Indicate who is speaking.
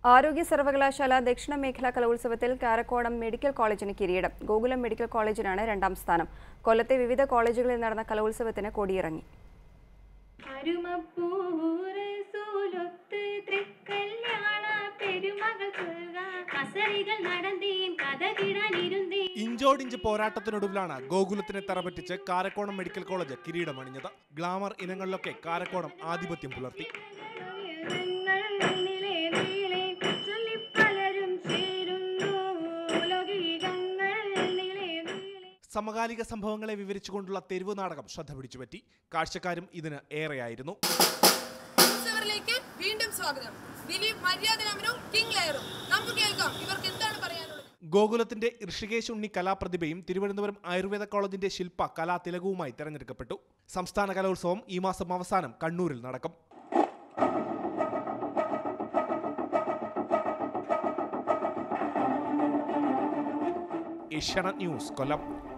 Speaker 1: ആരോഗ്യ സർവകലാശാല ദക്ഷിണ മേഖലാ കലോത്സവത്തിൽ കാരക്കോടം മെഡിക്കൽ കോളേജിന് കിരീടം ഗോകുലം മെഡിക്കൽ കോളേജിനാണ് രണ്ടാം സ്ഥാനം കൊല്ലത്തെ വിവിധ കോളേജുകളിൽ നടന്ന കലോത്സവത്തിന് കൊടിയിറങ്ങി
Speaker 2: അരുമപ്പൂരസൂലൊത്ത് തൃക്കല്യാണ പെരുമകൾ ചൊൽക കസറികൾ നടന്നേൻ കഥകിടാനിരുന്നേൻ
Speaker 3: ഇഞ്ചോടിഞ്ച് പോരാട്ടത്തിനൊടുവിലാണ് ഗോകുലത്തിനെ തറപറ്റിച്ച് കാരക്കോണം മെഡിക്കൽ കോളേജ് കിരീടമണിഞ്ഞത് ഗ്ലാമർ ഇനങ്ങളിലൊക്കെ കാരക്കോണം ആധിപത്യം പുലർത്തി
Speaker 2: നീളെ നീളെ ചൊല്ലി പലരും ചേരുന്നു ലൗകികങ്ങൾ നീളെ നീളെ
Speaker 3: സമകാലിക സംഭവങ്ങളെ വിവരിച്ചുകൊണ്ടുള്ള തെരുവ് നാടകം ശ്രദ്ധ പിടിച്ചുപറ്റി കാഴ്ചക്കാരും ഇതിന് ഏറെയായിരുന്നു
Speaker 4: ഉത്സവരിലേക്ക് വീണ്ടും സ്വാഗതം ദിലീപ് മര്യാദരാമനും കിങ് ലെയറും നമുക്ക് കേൾക്കാം ഇവർക്ക് എന്താണ് പറയാനുള്ളത്
Speaker 3: ഗോകുലത്തിന്റെ ഋഷികേശ് ഉണ്ണി കലാപ്രതിഭയും തിരുവനന്തപുരം ആയുർവേദ കോളേജിന്റെ ശില്പ കലാതിലകവുമായി തെരഞ്ഞെടുക്കപ്പെട്ടു സംസ്ഥാന കലോത്സവം ഈ മാസം അവസാനം കണ്ണൂരിൽ നടക്കും ഏഷ്യാനെറ്റ് ന്യൂസ് കൊല്ലം